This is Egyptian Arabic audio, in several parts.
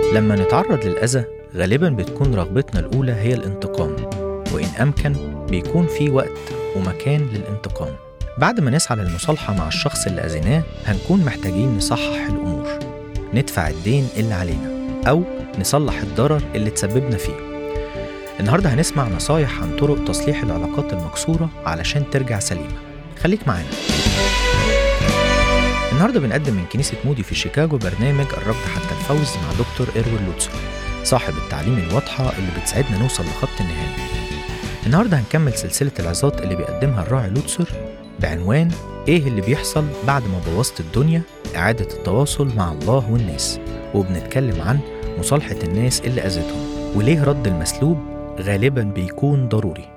لما نتعرض للأذى غالبا بتكون رغبتنا الأولى هي الانتقام وإن أمكن بيكون في وقت ومكان للانتقام بعد ما نسعى للمصالحة مع الشخص اللي أذيناه هنكون محتاجين نصحح الأمور ندفع الدين اللي علينا أو نصلح الضرر اللي تسببنا فيه النهاردة هنسمع نصايح عن طرق تصليح العلاقات المكسورة علشان ترجع سليمة خليك معانا النهارده بنقدم من كنيسة مودي في شيكاغو برنامج الربط حتى الفوز مع دكتور إيروين لوتسر صاحب التعليم الواضحة اللي بتساعدنا نوصل لخط النهاية النهارده هنكمل سلسلة العظات اللي بيقدمها الراعي لوتسر بعنوان إيه اللي بيحصل بعد ما بوظت الدنيا إعادة التواصل مع الله والناس وبنتكلم عن مصالحة الناس اللي أذتهم وليه رد المسلوب غالبا بيكون ضروري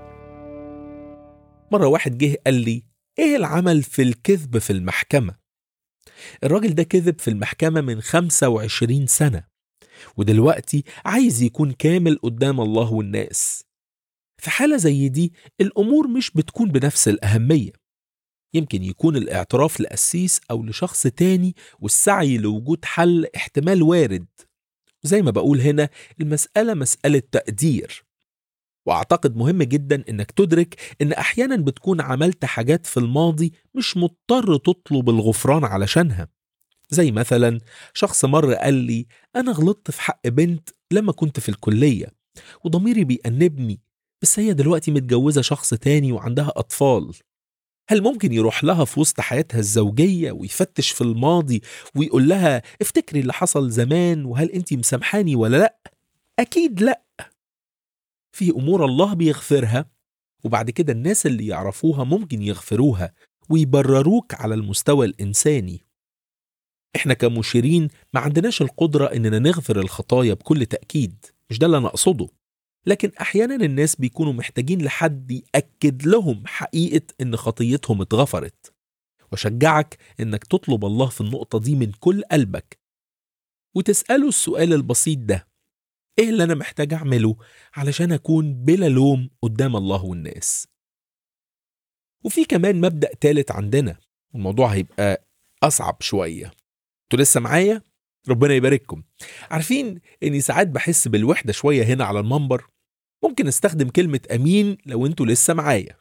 مرة واحد جه قال لي ايه العمل في الكذب في المحكمة الراجل ده كذب في المحكمة من 25 سنة ودلوقتي عايز يكون كامل قدام الله والناس في حالة زي دي الأمور مش بتكون بنفس الأهمية يمكن يكون الاعتراف لقسيس أو لشخص تاني والسعي لوجود حل احتمال وارد زي ما بقول هنا المسألة مسألة تقدير واعتقد مهم جدا انك تدرك ان احيانا بتكون عملت حاجات في الماضي مش مضطر تطلب الغفران علشانها زي مثلا شخص مر قال لي انا غلطت في حق بنت لما كنت في الكليه وضميري بيأنبني بس هي دلوقتي متجوزه شخص تاني وعندها اطفال هل ممكن يروح لها في وسط حياتها الزوجيه ويفتش في الماضي ويقول لها افتكري اللي حصل زمان وهل انت مسامحاني ولا لا اكيد لا في امور الله بيغفرها وبعد كده الناس اللي يعرفوها ممكن يغفروها ويبرروك على المستوى الانساني احنا كمشيرين ما عندناش القدره اننا نغفر الخطايا بكل تاكيد مش ده اللي انا اقصده لكن احيانا الناس بيكونوا محتاجين لحد ياكد لهم حقيقه ان خطيتهم اتغفرت وشجعك انك تطلب الله في النقطه دي من كل قلبك وتساله السؤال البسيط ده ايه اللي انا محتاج اعمله علشان اكون بلا لوم قدام الله والناس وفي كمان مبدا تالت عندنا الموضوع هيبقى اصعب شويه انتوا لسه معايا ربنا يبارككم عارفين اني ساعات بحس بالوحده شويه هنا على المنبر ممكن استخدم كلمه امين لو انتوا لسه معايا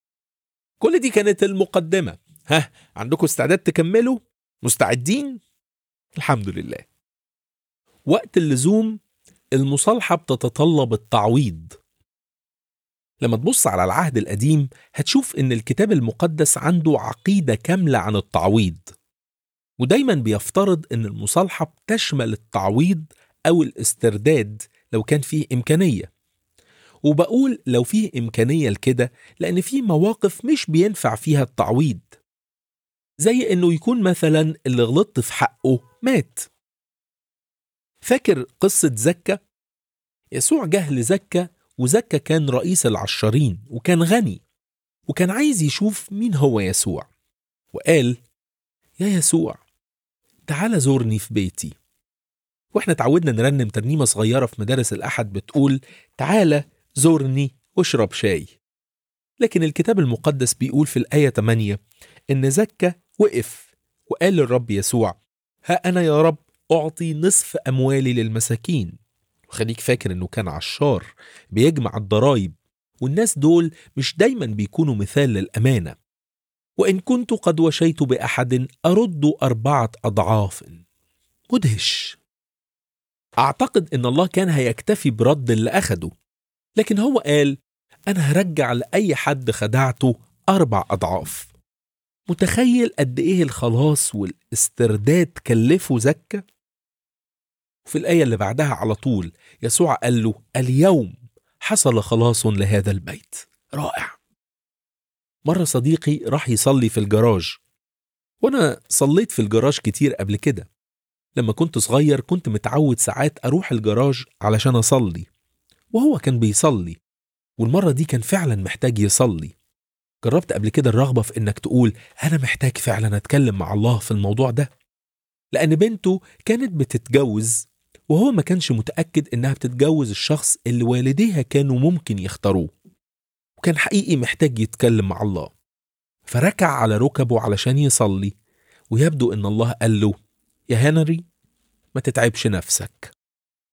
كل دي كانت المقدمه ها عندكم استعداد تكملوا مستعدين الحمد لله وقت اللزوم المصالحة بتتطلب التعويض لما تبص على العهد القديم هتشوف إن الكتاب المقدس عنده عقيدة كاملة عن التعويض ودايما بيفترض إن المصالحة بتشمل التعويض أو الاسترداد لو كان فيه إمكانية وبقول لو فيه إمكانية لكده لأن في مواقف مش بينفع فيها التعويض زي إنه يكون مثلا اللي غلطت في حقه مات فاكر قصة زكا؟ يسوع جه لزكا وزكا كان رئيس العشارين وكان غني وكان عايز يشوف مين هو يسوع وقال يا يسوع تعال زورني في بيتي واحنا تعودنا نرنم ترنيمة صغيرة في مدارس الأحد بتقول تعال زورني واشرب شاي لكن الكتاب المقدس بيقول في الآية 8 إن زكا وقف وقال للرب يسوع ها أنا يا رب أعطي نصف أموالي للمساكين وخليك فاكر إنه كان عشار بيجمع الضرايب والناس دول مش دايما بيكونوا مثال للأمانة وإن كنت قد وشيت بأحد أرد أربعة أضعاف مدهش أعتقد إن الله كان هيكتفي برد اللي أخده لكن هو قال أنا هرجع لأي حد خدعته أربع أضعاف متخيل قد إيه الخلاص والاسترداد كلفه زكا؟ وفي الآية اللي بعدها على طول يسوع قال له اليوم حصل خلاص لهذا البيت رائع مرة صديقي راح يصلي في الجراج وأنا صليت في الجراج كتير قبل كده لما كنت صغير كنت متعود ساعات أروح الجراج علشان أصلي وهو كان بيصلي والمرة دي كان فعلا محتاج يصلي جربت قبل كده الرغبة في إنك تقول أنا محتاج فعلا أتكلم مع الله في الموضوع ده لأن بنته كانت بتتجوز وهو ما كانش متأكد إنها بتتجوز الشخص اللي والديها كانوا ممكن يختاروه وكان حقيقي محتاج يتكلم مع الله فركع على ركبه علشان يصلي ويبدو إن الله قال له يا هنري ما تتعبش نفسك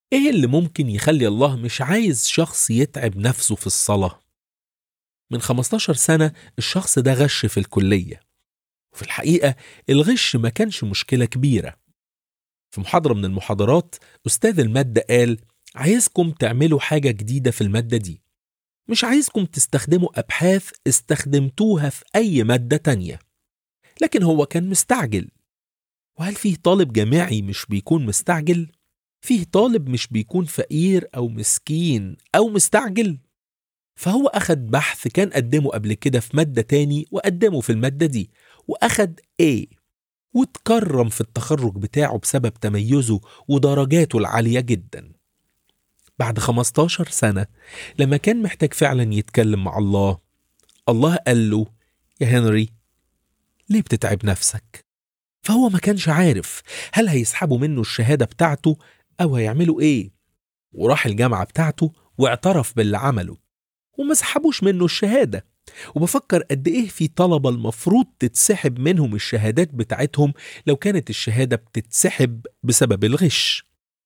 ايه اللي ممكن يخلي الله مش عايز شخص يتعب نفسه في الصلاة؟ من 15 سنة الشخص ده غش في الكلية وفي الحقيقة الغش ما كانش مشكلة كبيرة في محاضرة من المحاضرات أستاذ المادة قال عايزكم تعملوا حاجة جديدة في المادة دي مش عايزكم تستخدموا أبحاث استخدمتوها في أي مادة تانية لكن هو كان مستعجل وهل فيه طالب جامعي مش بيكون مستعجل؟ فيه طالب مش بيكون فقير أو مسكين أو مستعجل؟ فهو أخد بحث كان قدمه قبل كده في مادة تاني وقدمه في المادة دي وأخد A واتكرم في التخرج بتاعه بسبب تميزه ودرجاته العالية جدا بعد 15 سنة لما كان محتاج فعلا يتكلم مع الله الله قال له يا هنري ليه بتتعب نفسك؟ فهو ما كانش عارف هل هيسحبوا منه الشهادة بتاعته أو هيعملوا إيه وراح الجامعة بتاعته واعترف باللي عمله وما سحبوش منه الشهادة وبفكر قد إيه في طلبة المفروض تتسحب منهم الشهادات بتاعتهم لو كانت الشهادة بتتسحب بسبب الغش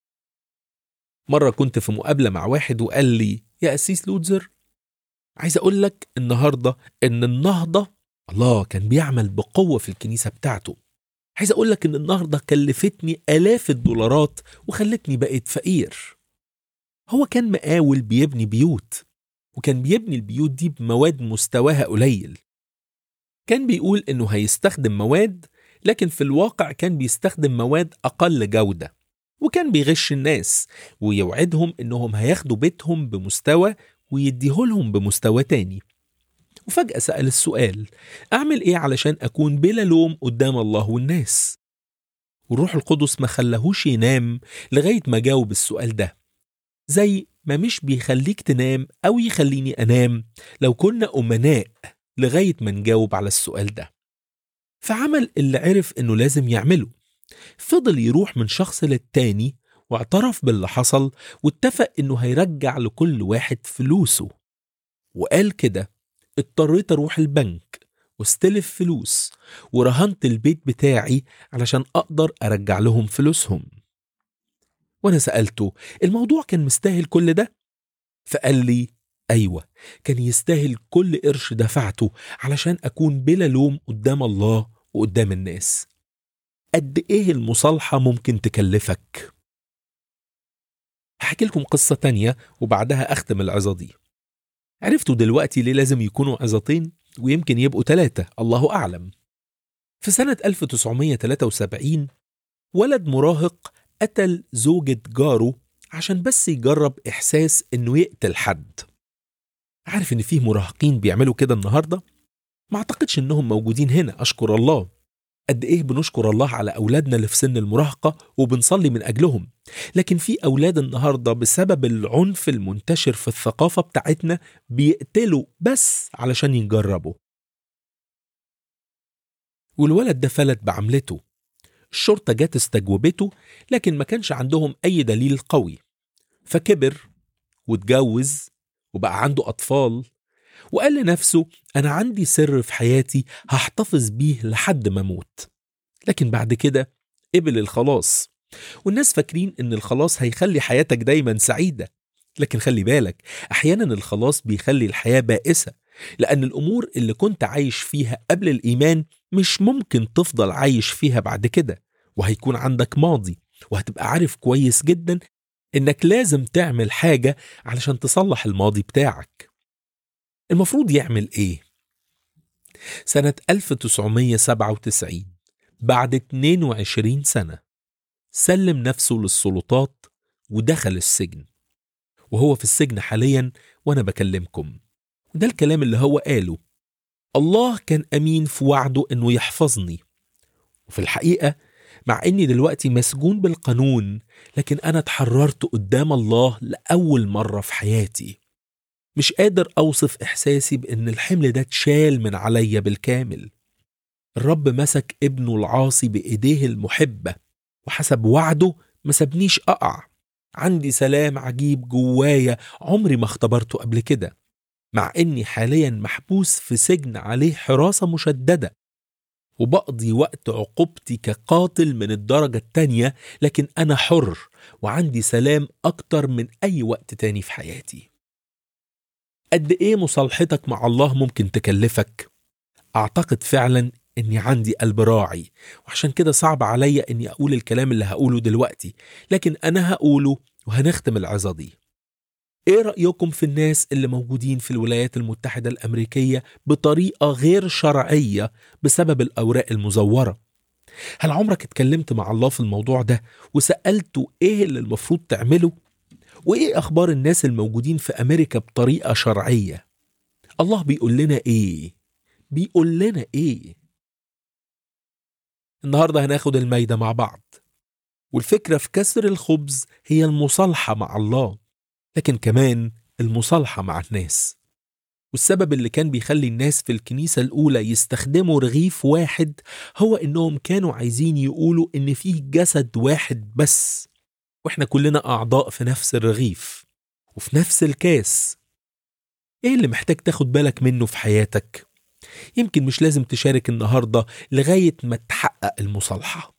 مرة كنت في مقابلة مع واحد وقال لي يا أسيس لوتزر عايز أقول لك النهاردة إن النهضة الله كان بيعمل بقوة في الكنيسة بتاعته عايز أقول لك إن النهاردة كلفتني آلاف الدولارات وخلتني بقيت فقير هو كان مقاول بيبني بيوت وكان بيبني البيوت دي بمواد مستواها قليل كان بيقول إنه هيستخدم مواد لكن في الواقع كان بيستخدم مواد أقل جودة وكان بيغش الناس ويوعدهم إنهم هياخدوا بيتهم بمستوى ويديهولهم بمستوى تاني وفجأة سأل السؤال أعمل إيه علشان أكون بلا لوم قدام الله والناس والروح القدس ما خلاهوش ينام لغاية ما جاوب السؤال ده زي ما مش بيخليك تنام أو يخليني أنام لو كنا أمناء لغاية ما نجاوب على السؤال ده فعمل اللي عرف إنه لازم يعمله فضل يروح من شخص للتاني واعترف باللي حصل واتفق إنه هيرجع لكل واحد فلوسه وقال كده اضطريت اروح البنك واستلف فلوس ورهنت البيت بتاعي علشان اقدر ارجع لهم فلوسهم وانا سالته الموضوع كان مستاهل كل ده فقال لي ايوه كان يستاهل كل قرش دفعته علشان اكون بلا لوم قدام الله وقدام الناس قد ايه المصالحه ممكن تكلفك هحكي لكم قصه تانية وبعدها اختم العظه دي عرفتوا دلوقتي ليه لازم يكونوا عظتين ويمكن يبقوا ثلاثة الله أعلم في سنة 1973 ولد مراهق قتل زوجة جاره عشان بس يجرب إحساس إنه يقتل حد عارف إن فيه مراهقين بيعملوا كده النهاردة؟ ما أعتقدش إنهم موجودين هنا أشكر الله قد إيه بنشكر الله على أولادنا اللي في سن المراهقة وبنصلي من أجلهم لكن في أولاد النهاردة بسبب العنف المنتشر في الثقافة بتاعتنا بيقتلوا بس علشان يجربوا والولد ده فلت بعملته الشرطة جت استجوبته لكن ما كانش عندهم أي دليل قوي فكبر واتجوز وبقى عنده أطفال وقال لنفسه أنا عندي سر في حياتي هحتفظ بيه لحد ما أموت لكن بعد كده قبل الخلاص والناس فاكرين إن الخلاص هيخلي حياتك دايما سعيدة لكن خلي بالك أحيانا الخلاص بيخلي الحياة بائسة لأن الأمور اللي كنت عايش فيها قبل الإيمان مش ممكن تفضل عايش فيها بعد كده وهيكون عندك ماضي وهتبقى عارف كويس جدا إنك لازم تعمل حاجة علشان تصلح الماضي بتاعك المفروض يعمل إيه؟ سنة 1997 بعد 22 سنة سلم نفسه للسلطات ودخل السجن وهو في السجن حاليا وأنا بكلمكم ده الكلام اللي هو قاله الله كان أمين في وعده إنه يحفظني وفي الحقيقة مع إني دلوقتي مسجون بالقانون لكن أنا اتحررت قدام الله لأول مرة في حياتي مش قادر أوصف إحساسي بإن الحمل ده اتشال من عليا بالكامل الرب مسك ابنه العاصي بإيديه المحبة وحسب وعده ما سابنيش أقع عندي سلام عجيب جوايا عمري ما اختبرته قبل كده مع إني حاليا محبوس في سجن عليه حراسة مشددة وبقضي وقت عقوبتي كقاتل من الدرجة التانية لكن أنا حر وعندي سلام أكتر من أي وقت تاني في حياتي قد إيه مصالحتك مع الله ممكن تكلفك؟ أعتقد فعلا إني عندي قلب راعي وعشان كده صعب عليا إني أقول الكلام اللي هقوله دلوقتي لكن أنا هقوله وهنختم العظة دي ايه رأيكم في الناس اللي موجودين في الولايات المتحدة الأمريكية بطريقة غير شرعية بسبب الأوراق المزورة؟ هل عمرك اتكلمت مع الله في الموضوع ده وسألته ايه اللي المفروض تعمله؟ وايه أخبار الناس الموجودين في أمريكا بطريقة شرعية؟ الله بيقول لنا ايه؟ بيقول لنا ايه؟ النهاردة هناخد المايدة مع بعض والفكرة في كسر الخبز هي المصالحة مع الله لكن كمان المصالحة مع الناس والسبب اللي كان بيخلي الناس في الكنيسة الأولى يستخدموا رغيف واحد هو إنهم كانوا عايزين يقولوا إن فيه جسد واحد بس وإحنا كلنا أعضاء في نفس الرغيف وفي نفس الكاس إيه اللي محتاج تاخد بالك منه في حياتك؟ يمكن مش لازم تشارك النهاردة لغاية ما تحقق المصالحة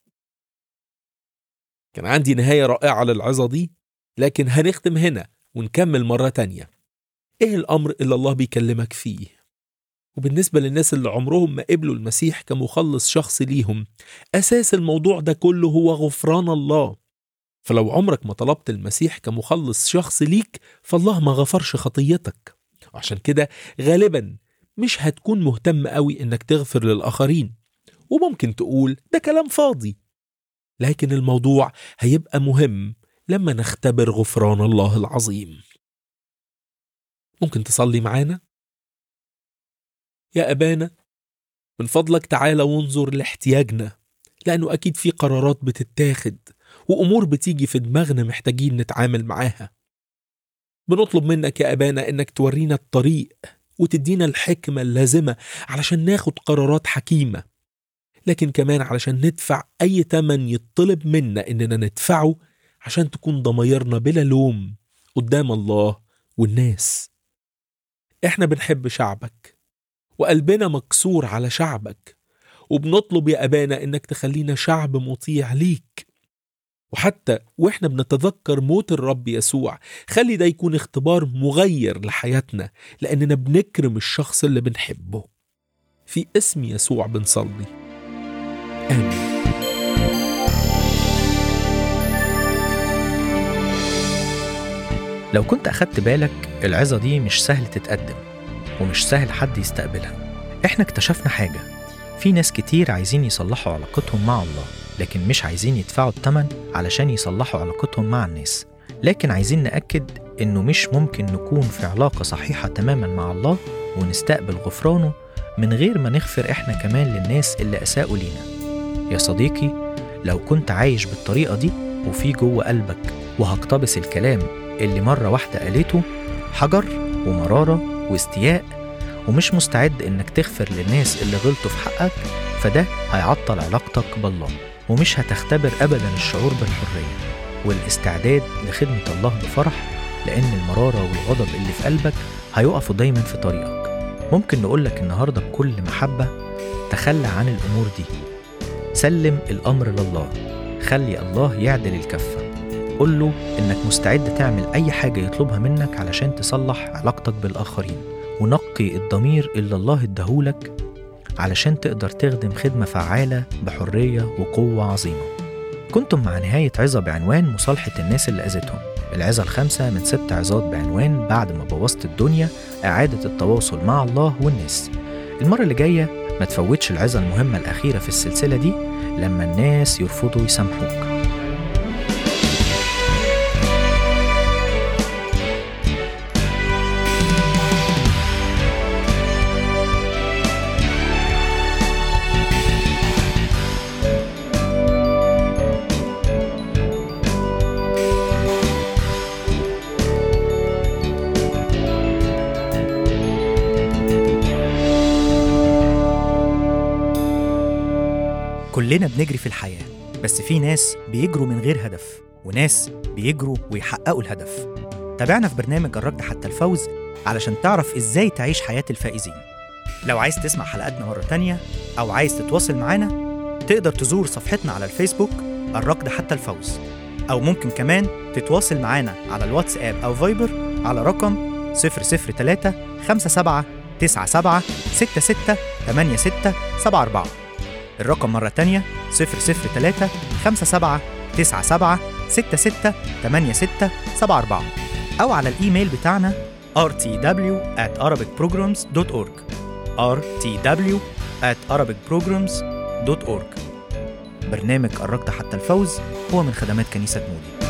كان عندي نهاية رائعة للعظة دي لكن هنختم هنا ونكمل مرة تانية ايه الامر اللي الله بيكلمك فيه وبالنسبة للناس اللي عمرهم ما قبلوا المسيح كمخلص شخصي ليهم أساس الموضوع ده كله هو غفران الله فلو عمرك ما طلبت المسيح كمخلص شخصي ليك فالله ما غفرش خطيتك وعشان كده غالبا مش هتكون مهتم قوي انك تغفر للآخرين وممكن تقول ده كلام فاضي لكن الموضوع هيبقى مهم لما نختبر غفران الله العظيم ممكن تصلي معانا يا أبانا من فضلك تعالى وانظر لاحتياجنا لأنه أكيد في قرارات بتتاخد وأمور بتيجي في دماغنا محتاجين نتعامل معاها بنطلب منك يا أبانا إنك تورينا الطريق وتدينا الحكمة اللازمة علشان ناخد قرارات حكيمة لكن كمان علشان ندفع أي تمن يطلب منا إننا ندفعه عشان تكون ضمايرنا بلا لوم قدام الله والناس احنا بنحب شعبك وقلبنا مكسور على شعبك وبنطلب يا أبانا إنك تخلينا شعب مطيع ليك وحتى وإحنا بنتذكر موت الرب يسوع خلي ده يكون اختبار مغير لحياتنا لأننا بنكرم الشخص اللي بنحبه في اسم يسوع بنصلي آمين لو كنت أخدت بالك العظة دي مش سهل تتقدم ومش سهل حد يستقبلها احنا اكتشفنا حاجة في ناس كتير عايزين يصلحوا علاقتهم مع الله لكن مش عايزين يدفعوا التمن علشان يصلحوا علاقتهم مع الناس لكن عايزين نأكد إنه مش ممكن نكون في علاقة صحيحة تماما مع الله ونستقبل غفرانه من غير ما نغفر إحنا كمان للناس اللي أساءوا لينا يا صديقي لو كنت عايش بالطريقة دي وفي جوه قلبك وهقتبس الكلام اللي مرة واحدة قالته حجر ومرارة واستياء ومش مستعد إنك تغفر للناس اللي غلطوا في حقك فده هيعطل علاقتك بالله ومش هتختبر أبدا الشعور بالحرية والاستعداد لخدمة الله بفرح لأن المرارة والغضب اللي في قلبك هيقفوا دايما في طريقك ممكن نقولك النهاردة بكل محبة تخلى عن الأمور دي سلم الأمر لله خلي الله يعدل الكفة قول له إنك مستعد تعمل أي حاجة يطلبها منك علشان تصلح علاقتك بالآخرين ونقي الضمير اللي الله اداهولك علشان تقدر تخدم خدمة فعالة بحرية وقوة عظيمة كنتم مع نهاية عظة بعنوان مصالحة الناس اللي أذتهم العظة الخامسة من ست عظات بعنوان بعد ما بوظت الدنيا إعادة التواصل مع الله والناس المرة اللي جاية ما تفوتش العظة المهمة الأخيرة في السلسلة دي لما الناس يرفضوا يسامحوك كلنا بنجري في الحياة بس في ناس بيجروا من غير هدف وناس بيجروا ويحققوا الهدف تابعنا في برنامج الركض حتى الفوز علشان تعرف ازاي تعيش حياة الفائزين لو عايز تسمع حلقاتنا مرة تانية أو عايز تتواصل معانا تقدر تزور صفحتنا على الفيسبوك الركض حتى الفوز أو ممكن كمان تتواصل معانا على الواتساب أو فايبر على رقم 003 57 97 66 86 74 الرقم مرة تانية 003 57 97 66 86 74 أو على الإيميل بتاعنا rtw at arabicprograms.org rtw at arabicprograms.org برنامج قربت حتى الفوز هو من خدمات كنيسة مودي